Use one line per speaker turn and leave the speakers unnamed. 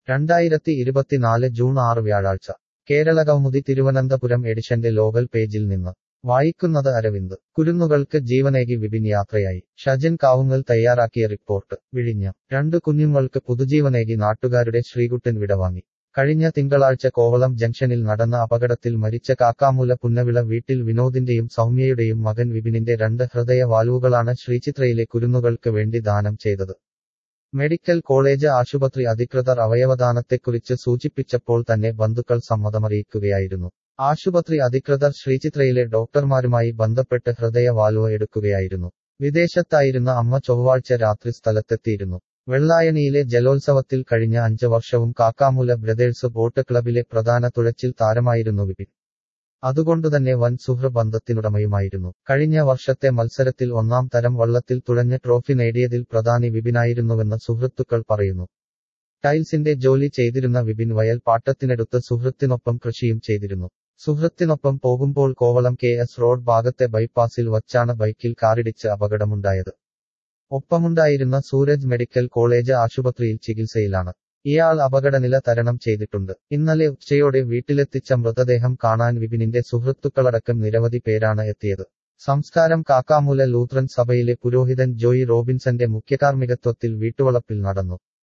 രണ്ടായിരത്തി ഇരുപത്തിനാല് ജൂൺ ആറ് വ്യാഴാഴ്ച കേരളകൗമുദി തിരുവനന്തപുരം എഡിഷന്റെ ലോകൽ പേജിൽ നിന്ന് വായിക്കുന്നത് അരവിന്ദ് കുരുന്നുകൾക്ക് ജീവനേകി വിപിൻ യാത്രയായി ഷജൻ കാവുങ്ങൽ തയ്യാറാക്കിയ റിപ്പോർട്ട് വിഴിഞ്ഞം രണ്ടു കുഞ്ഞുങ്ങൾക്ക് പുതുജീവനേകി നാട്ടുകാരുടെ ശ്രീകുട്ടൻ വിടവാങ്ങി കഴിഞ്ഞ തിങ്കളാഴ്ച കോവളം ജംഗ്ഷനിൽ നടന്ന അപകടത്തിൽ മരിച്ച കാക്കാമൂല പുന്നവിള വീട്ടിൽ വിനോദിന്റെയും സൗമ്യയുടെയും മകൻ വിപിനിന്റെ രണ്ട് ഹൃദയ വാൽവുകളാണ് ശ്രീചിത്രയിലെ കുരുന്നുകൾക്ക് വേണ്ടി ദാനം ചെയ്തത് മെഡിക്കൽ കോളേജ് ആശുപത്രി അധികൃതർ അവയവദാനത്തെക്കുറിച്ച് സൂചിപ്പിച്ചപ്പോൾ തന്നെ ബന്ധുക്കൾ സമ്മതമറിയിക്കുകയായിരുന്നു ആശുപത്രി അധികൃതർ ശ്രീചിത്രയിലെ ഡോക്ടർമാരുമായി ബന്ധപ്പെട്ട് ഹൃദയ വാൽവ് എടുക്കുകയായിരുന്നു വിദേശത്തായിരുന്ന അമ്മ ചൊവ്വാഴ്ച രാത്രി സ്ഥലത്തെത്തിയിരുന്നു വെള്ളായണിയിലെ ജലോത്സവത്തിൽ കഴിഞ്ഞ അഞ്ച് വർഷവും കാക്കാമൂല ബ്രദേഴ്സ് ബോട്ട് ക്ലബിലെ പ്രധാന തുഴച്ചിൽ താരമായിരുന്നു വിപിൻ അതുകൊണ്ടുതന്നെ വൻ സുഹൃബന്ധത്തിനുടമയുമായിരുന്നു കഴിഞ്ഞ വർഷത്തെ മത്സരത്തിൽ ഒന്നാം തരം വള്ളത്തിൽ തുഴഞ്ഞ് ട്രോഫി നേടിയതിൽ പ്രധാനി വിപിനായിരുന്നുവെന്ന് സുഹൃത്തുക്കൾ പറയുന്നു ടൈൽസിന്റെ ജോലി ചെയ്തിരുന്ന വിപിൻ വയൽ പാട്ടത്തിനെടുത്ത് സുഹൃത്തിനൊപ്പം കൃഷിയും ചെയ്തിരുന്നു സുഹൃത്തിനൊപ്പം പോകുമ്പോൾ കോവളം കെ എസ് റോഡ് ഭാഗത്തെ ബൈപ്പാസിൽ വച്ചാണ് ബൈക്കിൽ കാറിടിച്ച് അപകടമുണ്ടായത് ഒപ്പമുണ്ടായിരുന്ന സൂരജ് മെഡിക്കൽ കോളേജ് ആശുപത്രിയിൽ ചികിത്സയിലാണ് ഇയാൾ അപകടനില തരണം ചെയ്തിട്ടുണ്ട് ഇന്നലെ ഉച്ചയോടെ വീട്ടിലെത്തിച്ച മൃതദേഹം കാണാൻ വിപിനിന്റെ സുഹൃത്തുക്കളടക്കം നിരവധി പേരാണ് എത്തിയത് സംസ്കാരം കാക്കാമൂല ലൂത്രൻ സഭയിലെ പുരോഹിതൻ ജോയി റോബിൻസന്റെ മുഖ്യകാർമ്മികത്വത്തിൽ വീട്ടുവളപ്പിൽ നടന്നു